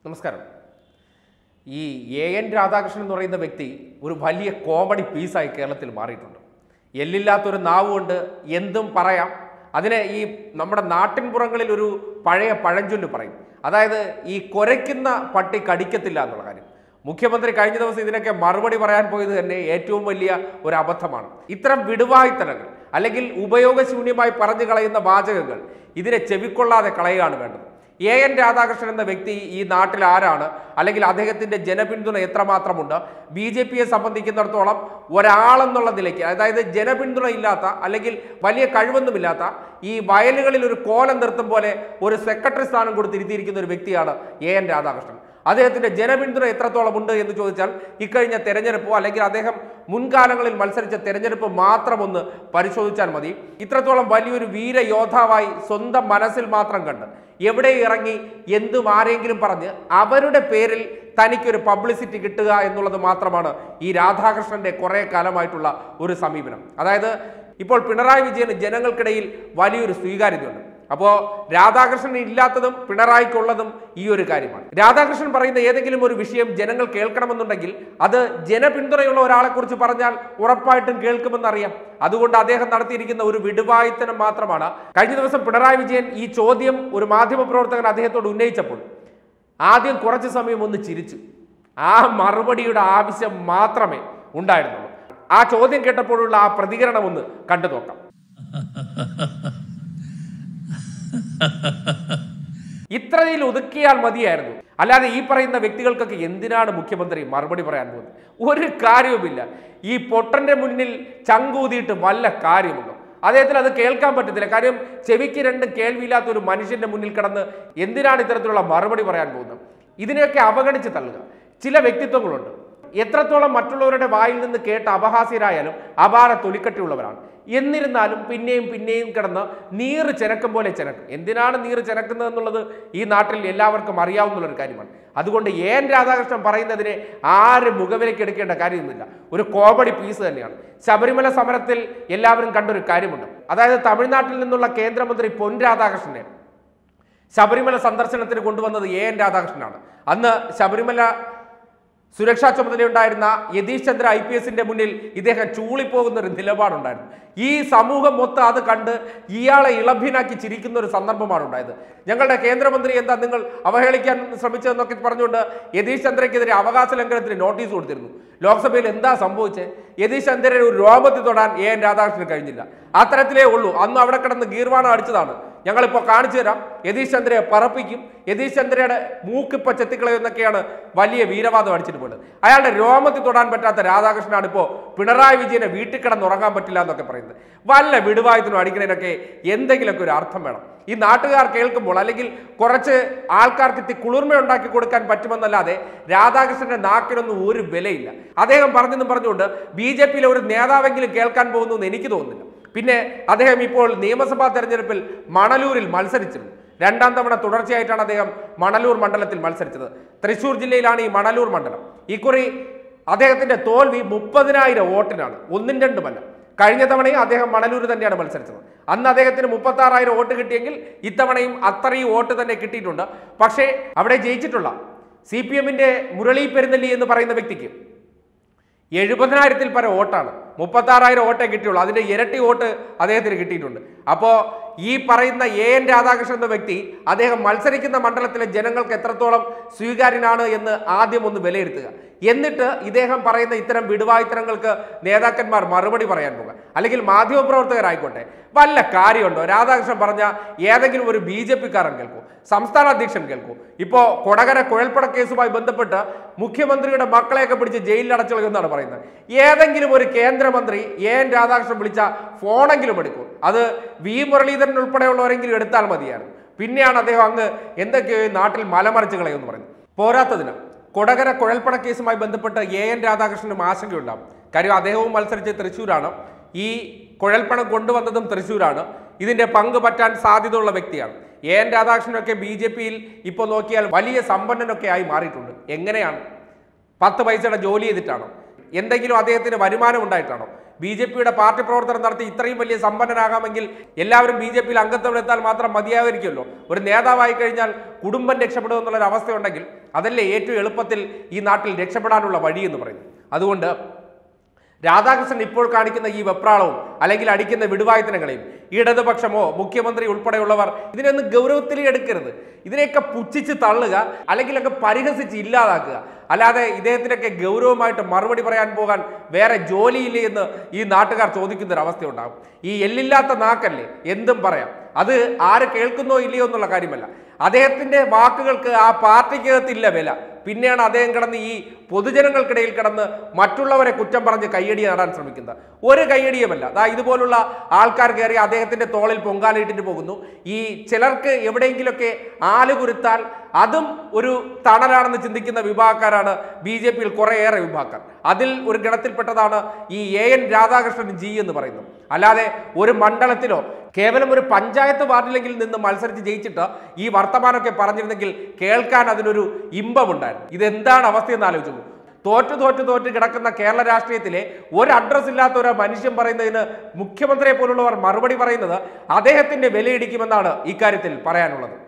നമസ്കാരം ഈ A N Radhakrishnan എന്ന് പറയുന്ന വ്യക്തി ഒരു വലിയ കോമഡി പീസായി കേരളത്തിൽ മാറിയിട്ടുണ്ട് എല്ലില്ലാത്തൊരു നാവ് കൊണ്ട് എന്തും പറയാം അതിനെ ഈ നമ്മുടെ നാട്ടിൻപുറങ്ങളിൽ ഒരു പഴയ പഴഞ്ചൊല്ല് പറയും അതായത് ഈ കുരയ്ക്കുന്ന പട്ടി കടിക്കത്തില്ല എന്നുള്ള കാര്യം മുഖ്യമന്ത്രി കഴിഞ്ഞ ദിവസം ഇതിനൊക്കെ മറുപടി പറയാൻ പോയത് തന്നെ ഏറ്റവും വലിയ ഒരു അബദ്ധമാണ് ഇത്തരം വിടുവായ്ത്തരങ്ങൾ അല്ലെങ്കിൽ ഉപയോഗശൂന്യമായി പറഞ്ഞു കളയുന്ന വാചകങ്ങൾ ഇതിനെ ചെവിക്കൊള്ളാതെ കളയുകയാണ് വേണ്ടത് എ എൻ രാധാകൃഷ്ണൻ എന്ന വ്യക്തി ഈ നാട്ടിൽ ആരാണ് അല്ലെങ്കിൽ അദ്ദേഹത്തിന്റെ ജനപിന്തുണ എത്രമാത്രമുണ്ട് ബി ജെ പിയെ സംബന്ധിക്കുന്നിടത്തോളം ഒരാളെന്നുള്ള നിലയ്ക്ക് അതായത് ജനപിന്തുണ ഇല്ലാത്ത അല്ലെങ്കിൽ വലിയ കഴിവൊന്നുമില്ലാത്ത ഈ വയലുകളിൽ ഒരു കോലം നിർത്തും പോലെ ഒരു സെക്രട്ടറി സ്ഥാനം കൊടുത്തിരുത്തിയിരിക്കുന്ന ഒരു വ്യക്തിയാണ് എ എൻ രാധാകൃഷ്ണൻ അദ്ദേഹത്തിന്റെ ജനപിന്തുണ എത്രത്തോളം ഉണ്ട് എന്ന് ചോദിച്ചാൽ ഇക്കഴിഞ്ഞ തെരഞ്ഞെടുപ്പോ അല്ലെങ്കിൽ അദ്ദേഹം മുൻകാലങ്ങളിൽ മത്സരിച്ച തെരഞ്ഞെടുപ്പ് മാത്രം ഒന്ന് പരിശോധിച്ചാൽ മതി ഇത്രത്തോളം വലിയൊരു വീരയോദ്ധാവായി സ്വന്തം മനസ്സിൽ മാത്രം കണ്ട് എവിടെ ഇറങ്ങി എന്തും ആരെങ്കിലും പറഞ്ഞ് അവരുടെ പേരിൽ തനിക്കൊരു പബ്ലിസിറ്റി കിട്ടുക എന്നുള്ളത് മാത്രമാണ് ഈ രാധാകൃഷ്ണന്റെ കുറെ കാലമായിട്ടുള്ള ഒരു സമീപനം അതായത് ഇപ്പോൾ പിണറായി വിജയന് ജനങ്ങൾക്കിടയിൽ വലിയൊരു സ്വീകാര്യതയുണ്ട് അപ്പോ രാധാകൃഷ്ണൻ ഇല്ലാത്തതും പിണറായിക്കുള്ളതും ഈ ഒരു കാര്യമാണ് രാധാകൃഷ്ണൻ പറയുന്ന ഏതെങ്കിലും ഒരു വിഷയം ജനങ്ങൾ കേൾക്കണമെന്നുണ്ടെങ്കിൽ അത് ജനപിന്തുണയുള്ള ഒരാളെ കുറിച്ച് പറഞ്ഞാൽ ഉറപ്പായിട്ടും കേൾക്കുമെന്നറിയാം അതുകൊണ്ട് അദ്ദേഹം നടത്തിയിരിക്കുന്ന ഒരു വിടുവായുത്തനം മാത്രമാണ് കഴിഞ്ഞ ദിവസം പിണറായി വിജയൻ ഈ ചോദ്യം ഒരു മാധ്യമപ്രവർത്തകൻ അദ്ദേഹത്തോട് ഉന്നയിച്ചപ്പോൾ ആദ്യം കുറച്ച് സമയം ഒന്ന് ചിരിച്ചു ആ മറുപടിയുടെ ആവശ്യം മാത്രമേ ഉണ്ടായിരുന്നുള്ളൂ ആ ചോദ്യം കേട്ടപ്പോഴുള്ള ആ പ്രതികരണം ഒന്ന് കണ്ടു നോക്കാം ഇത്രയിൽ ഒതുക്കിയാൽ മതിയായിരുന്നു അല്ലാതെ ഈ പറയുന്ന വ്യക്തികൾക്കൊക്കെ എന്തിനാണ് മുഖ്യമന്ത്രി മറുപടി പറയാൻ പോകുന്നത് ഒരു കാര്യവുമില്ല ഈ പൊട്ടന്റെ മുന്നിൽ ചങ്കൂതിയിട്ട് വല്ല കാര്യമുണ്ടോ അദ്ദേഹത്തിന് അത് കേൾക്കാൻ പറ്റത്തില്ല കാര്യം ചെവിക്ക് രണ്ടും കേൾവിയില്ലാത്ത ഒരു മനുഷ്യന്റെ മുന്നിൽ കിടന്ന് എന്തിനാണ് ഇത്തരത്തിലുള്ള മറുപടി പറയാൻ പോകുന്നത് ഇതിനെയൊക്കെ അവഗണിച്ച് തള്ളുക ചില വ്യക്തിത്വങ്ങളുണ്ട് എത്രത്തോളം മറ്റുള്ളവരുടെ വായിൽ നിന്ന് കേട്ട് അപഹാസ്യരായാലും അപാര തൊലിക്കട്ടിയുള്ളവരാണ് എന്നിരുന്നാലും പിന്നെയും പിന്നെയും കിടന്ന് നീറ് ചെനക്കും പോലെ ചെനക്കും എന്തിനാണ് നീറ് ചെനക്കുന്നത് എന്നുള്ളത് ഈ നാട്ടിൽ എല്ലാവർക്കും അറിയാവുന്ന ഒരു കാര്യമാണ് അതുകൊണ്ട് ഏൻ രാധാകൃഷ്ണൻ പറയുന്നതിനെ ആരും മുഖവിലേക്ക് എടുക്കേണ്ട കാര്യമൊന്നുമില്ല ഒരു കോമഡി പീസ് തന്നെയാണ് ശബരിമല സമരത്തിൽ എല്ലാവരും കണ്ടൊരു കാര്യമുണ്ട് അതായത് തമിഴ്നാട്ടിൽ നിന്നുള്ള കേന്ദ്രമന്ത്രി പൊൻ രാധാകൃഷ്ണനെ ശബരിമല സന്ദർശനത്തിന് കൊണ്ടുവന്നത് എ എൻ രാധാകൃഷ്ണനാണ് അന്ന് ശബരിമല സുരക്ഷാ ചുമതലയുണ്ടായിരുന്ന യതീഷ് ചന്ദ്ര ഐ പി എസിന്റെ മുന്നിൽ ഇദ്ദേഹം ചൂളിപ്പോകുന്ന ഒരു നിലപാടുണ്ടായിരുന്നു ഈ സമൂഹം മൊത്തം അത് കണ്ട് ഇയാളെ ഇളഭ്യനാക്കി ചിരിക്കുന്ന ഒരു സന്ദർഭമാണ് ഉണ്ടായത് ഞങ്ങളുടെ കേന്ദ്രമന്ത്രി എന്താ നിങ്ങൾ അവഹേളിക്കാൻ ശ്രമിച്ചതെന്നൊക്കെ പറഞ്ഞുകൊണ്ട് യതീഷ് ചന്ദ്രയ്ക്കെതിരെ അവകാശ ലംഘനത്തിന് നോട്ടീസ് കൊടുത്തിരുന്നു ലോക്സഭയിൽ എന്താ സംഭവിച്ചത് യതീഷ് ചന്ദ്രനെ ഒരു രോമത്തിൽ തൊടാൻ എ എൻ രാധാകൃഷ്ണന് കഴിഞ്ഞില്ല അത്തരത്തിലേ ഉള്ളൂ അന്ന് അവിടെ കിടന്ന് ഗീർവാണം അടിച്ചതാണ് ഞങ്ങളിപ്പോൾ കാണിച്ചു തരാം യതീഷ് ചന്ദ്രയെ പറപ്പിക്കും യതീഷ് ചന്ദ്രയുടെ മൂക്കിപ്പ ചെത്തിക്കളയും എന്നൊക്കെയാണ് വലിയ വീരവാദം അടിച്ചിട്ട് പോയത് അയാളുടെ രോമത്തിൽ തൊടാൻ പറ്റാത്ത രാധാകൃഷ്ണനാണ് ഇപ്പോൾ പിണറായി വിജയനെ വീട്ടിൽ കിടന്ന് ഉറങ്ങാൻ പറ്റില്ല എന്നൊക്കെ പറയുന്നത് വല്ല വിടുവായത്തിനും അടിക്കുന്നതിനൊക്കെ എന്തെങ്കിലുമൊക്കെ ഒരു അർത്ഥം വേണം ഈ നാട്ടുകാർ കേൾക്കുമ്പോൾ അല്ലെങ്കിൽ കുറച്ച് ആൾക്കാർക്ക് ഇത്തി കുളിർമ ഉണ്ടാക്കി കൊടുക്കാൻ പറ്റുമെന്നല്ലാതെ രാധാകൃഷ്ണന്റെ നാക്കിനൊന്നും ഒരു വിലയില്ല അദ്ദേഹം പറഞ്ഞെന്നും പറഞ്ഞുകൊണ്ട് ബി ജെ പിയിലെ ഒരു നേതാവെങ്കിലും കേൾക്കാൻ പോകുന്നു എന്ന് എനിക്ക് തോന്നുന്നില്ല പിന്നെ അദ്ദേഹം ഇപ്പോൾ നിയമസഭാ തെരഞ്ഞെടുപ്പിൽ മണലൂരിൽ മത്സരിച്ചിരുന്നു രണ്ടാം തവണ തുടർച്ചയായിട്ടാണ് അദ്ദേഹം മണലൂർ മണ്ഡലത്തിൽ മത്സരിച്ചത് തൃശൂർ ജില്ലയിലാണ് ഈ മണലൂർ മണ്ഡലം ഇക്കുറി അദ്ദേഹത്തിന്റെ തോൽവി മുപ്പതിനായിരം വോട്ടിനാണ് ഒന്നും രണ്ടുമല്ല കഴിഞ്ഞ തവണയും അദ്ദേഹം മണലൂർ തന്നെയാണ് മത്സരിച്ചത് അന്ന് അദ്ദേഹത്തിന് മുപ്പത്തി ആറായിരം വോട്ട് കിട്ടിയെങ്കിൽ ഇത്തവണയും അത്രയും വോട്ട് തന്നെ കിട്ടിയിട്ടുണ്ട് പക്ഷേ അവിടെ ജയിച്ചിട്ടുള്ള സി പി എമ്മിന്റെ മുരളി പെരുന്നല്ലി എന്ന് പറയുന്ന വ്യക്തിക്ക് എഴുപതിനായിരത്തിൽ പരം വോട്ടാണ് മുപ്പത്തി ആറായിരം വോട്ടേ കിട്ടിയുള്ളൂ അതിന്റെ ഇരട്ടി വോട്ട് അദ്ദേഹത്തിന് കിട്ടിയിട്ടുണ്ട് അപ്പോ ഈ പറയുന്ന എ എൻ രാധാകൃഷ്ണൻ എന്ന വ്യക്തി അദ്ദേഹം മത്സരിക്കുന്ന മണ്ഡലത്തിലെ ജനങ്ങൾക്ക് എത്രത്തോളം സ്വീകാര്യനാണ് എന്ന് ആദ്യം ഒന്ന് വിലയിരുത്തുക എന്നിട്ട് ഇദ്ദേഹം പറയുന്ന ഇത്തരം വിടുവായുത്തരങ്ങൾക്ക് നേതാക്കന്മാർ മറുപടി പറയാൻ പോകുക അല്ലെങ്കിൽ മാധ്യമപ്രവർത്തകരായിക്കോട്ടെ വല്ല കാര്യമുണ്ടോ രാധാകൃഷ്ണൻ പറഞ്ഞ ഏതെങ്കിലും ഒരു ബി ജെ പിക്കാരൻ കേൾക്കൂ സംസ്ഥാന അധ്യക്ഷൻ കേൾക്കൂ ഇപ്പോ കൊടകര കുഴൽപ്പട കേസുമായി ബന്ധപ്പെട്ട് മുഖ്യമന്ത്രിയുടെ മക്കളെയൊക്കെ പിടിച്ച് ജയിലിൽ അടച്ചുകളയുമെന്നാണ് പറയുന്നത് ഏതെങ്കിലും ഒരു കേന്ദ്രമന്ത്രി എ എൻ രാധാകൃഷ്ണൻ വിളിച്ച ഫോണെങ്കിലും എടുക്കൂ അത് വി മുരളീധരൻ ഉൾപ്പെടെയുള്ളവരെങ്കിലും എടുത്താൽ മതിയായിരുന്നു പിന്നെയാണ് അദ്ദേഹം അങ്ങ് എന്തൊക്കെയോ ഈ നാട്ടിൽ മലമറിച്ച് കളയുമെന്ന് പറയുന്നത് പോരാത്തതിന് കൊടകര കുഴൽപ്പട കേസുമായി ബന്ധപ്പെട്ട് എ എൻ രാധാകൃഷ്ണനും ആശങ്കയുണ്ടാവും കാര്യം അദ്ദേഹവും മത്സരിച്ചത് തൃശ്ശൂരാണ് ഈ കുഴൽപ്പണം കൊണ്ടുവന്നതും തൃശ്ശൂരാണ് ഇതിന്റെ പങ്ക് പറ്റാൻ സാധ്യതയുള്ള വ്യക്തിയാണ് എ എൻ രാധാകൃഷ്ണനൊക്കെ ബി ജെ പിയിൽ ഇപ്പോൾ നോക്കിയാൽ വലിയ സമ്പന്നനൊക്കെ ആയി മാറിയിട്ടുണ്ട് എങ്ങനെയാണ് പത്ത് പൈസയുടെ ജോലി ചെയ്തിട്ടാണോ എന്തെങ്കിലും അദ്ദേഹത്തിന് വരുമാനം ഉണ്ടായിട്ടാണോ ബി ജെ പിയുടെ പാർട്ടി പ്രവർത്തനം നടത്തി ഇത്രയും വലിയ സമ്പന്നനാകാമെങ്കിൽ എല്ലാവരും ബി ജെ പിയിൽ അംഗത്വമെടുത്താൽ മാത്രം മതിയായിരിക്കുമല്ലോ ഒരു നേതാവായി കഴിഞ്ഞാൽ കുടുംബം രക്ഷപ്പെടും എന്നുള്ളൊരു അവസ്ഥയുണ്ടെങ്കിൽ അതല്ലേ ഏറ്റവും എളുപ്പത്തിൽ ഈ നാട്ടിൽ രക്ഷപ്പെടാനുള്ള വഴി എന്ന് പറയുന്നത് അതുകൊണ്ട് രാധാകൃഷ്ണൻ ഇപ്പോൾ കാണിക്കുന്ന ഈ വെപ്രാളവും അല്ലെങ്കിൽ അടിക്കുന്ന വിടുവായുത്തനങ്ങളെയും ഇടതുപക്ഷമോ മുഖ്യമന്ത്രി ഉൾപ്പെടെയുള്ളവർ ഇതിനൊന്നും ഗൗരവത്തിൽ എടുക്കരുത് ഇതിനെയൊക്കെ പുച്ഛിച്ച് തള്ളുക അല്ലെങ്കിൽ ഒക്കെ പരിഹസിച്ച് ഇല്ലാതാക്കുക അല്ലാതെ ഇദ്ദേഹത്തിനൊക്കെ ഗൗരവമായിട്ട് മറുപടി പറയാൻ പോകാൻ വേറെ ജോലിയില്ലേ എന്ന് ഈ നാട്ടുകാർ ചോദിക്കുന്ന ഒരു അവസ്ഥയുണ്ടാകും ഈ എല്ലില്ലാത്ത നാക്കല്ലേ എന്തും പറയാം അത് ആര് കേൾക്കുന്നോ ഇല്ലയോ എന്നുള്ള കാര്യമല്ല അദ്ദേഹത്തിന്റെ വാക്കുകൾക്ക് ആ പാർട്ടിക്കകത്തില്ല വില പിന്നെയാണ് അദ്ദേഹം കിടന്ന് ഈ പൊതുജനങ്ങൾക്കിടയിൽ കിടന്ന് മറ്റുള്ളവരെ കുറ്റം പറഞ്ഞ് കയ്യടി നേടാൻ ശ്രമിക്കുന്നത് ഒരു കയ്യടിയുമല്ല ദാ ഇതുപോലുള്ള ആൾക്കാർ കയറി അദ്ദേഹത്തിന്റെ തോളിൽ പൊങ്കാലയിട്ടിട്ട് പോകുന്നു ഈ ചിലർക്ക് എവിടെയെങ്കിലുമൊക്കെ ആലുകുരുത്താൽ അതും ഒരു തണലാണെന്ന് ചിന്തിക്കുന്ന വിഭാഗക്കാരാണ് ബി ജെ പിയിൽ കുറേയേറെ വിഭാഗക്കാർ അതിൽ ഒരു ഗണത്തിൽപ്പെട്ടതാണ് ഈ എ എൻ രാധാകൃഷ്ണൻ ജി എന്ന് പറയുന്നത് അല്ലാതെ ഒരു മണ്ഡലത്തിലോ കേവലം ഒരു പഞ്ചായത്ത് വാർഡിലെങ്കിൽ നിന്ന് മത്സരിച്ച് ജയിച്ചിട്ട് ഈ വർത്തമാനമൊക്കെ പറഞ്ഞിരുന്നെങ്കിൽ കേൾക്കാൻ അതിനൊരു ഇമ്പമുണ്ടായിരുന്നു ഇതെന്താണ് അവസ്ഥയെന്ന് ആലോചിച്ചു തോറ്റു തോറ്റു തോറ്റ് കിടക്കുന്ന കേരള രാഷ്ട്രീയത്തിലെ ഒരു അഡ്രസ് ഇല്ലാത്ത ഒരു മനുഷ്യൻ പറയുന്നതിന് മുഖ്യമന്ത്രിയെ പോലുള്ളവർ മറുപടി പറയുന്നത് അദ്ദേഹത്തിന്റെ വിലയിടിക്കുമെന്നാണ് ഇക്കാര്യത്തിൽ പറയാനുള്ളത്